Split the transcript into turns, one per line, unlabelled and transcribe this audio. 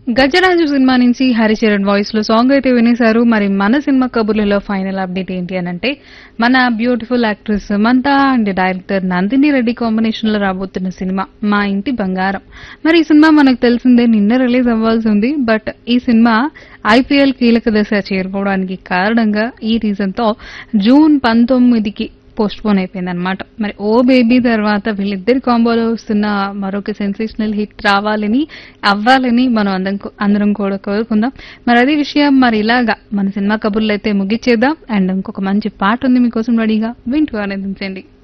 గజరాజు సినిమా నుంచి హరిచరణ్ వాయిస్ లో సాంగ్ అయితే వినేశారు మరి మన సినిమా కబుర్లలో ఫైనల్ అప్డేట్ ఏంటి అని అంటే మన beautiful actress Samantha and director Nandini Reddy combination లో రాబోతున్న సినిమా మా ఇంటి బంగారం మరి ఈ సినిమా మనకు తెలిసిందే నిన్న రిలీజ్ అవ్వాల్సి ఉంది బట్ ఈ సినిమా ఐపీఎల్ కీలక దశ చేరుకోవడానికి కారణంగా ఈ రీజన్ తో జూన్ పంతొమ్మిదికి పోస్ట్ పోన్ అయిపోయింది అనమాట మరి ఓ బేబీ తర్వాత వీళ్ళిద్దరి కాంబోలో వస్తున్న మరొక సెన్సేషనల్ హిట్ రావాలని అవ్వాలని మనం అందరం అందరం కూడా కోరుకుందాం మరి అదే విషయం మరి ఇలాగా మన సినిమా కబుర్లు అయితే ముగిచ్చేద్దాం అండ్ ఇంకొక మంచి పాట ఉంది మీకోసం రెడీగా వింటూ ఆనందించండి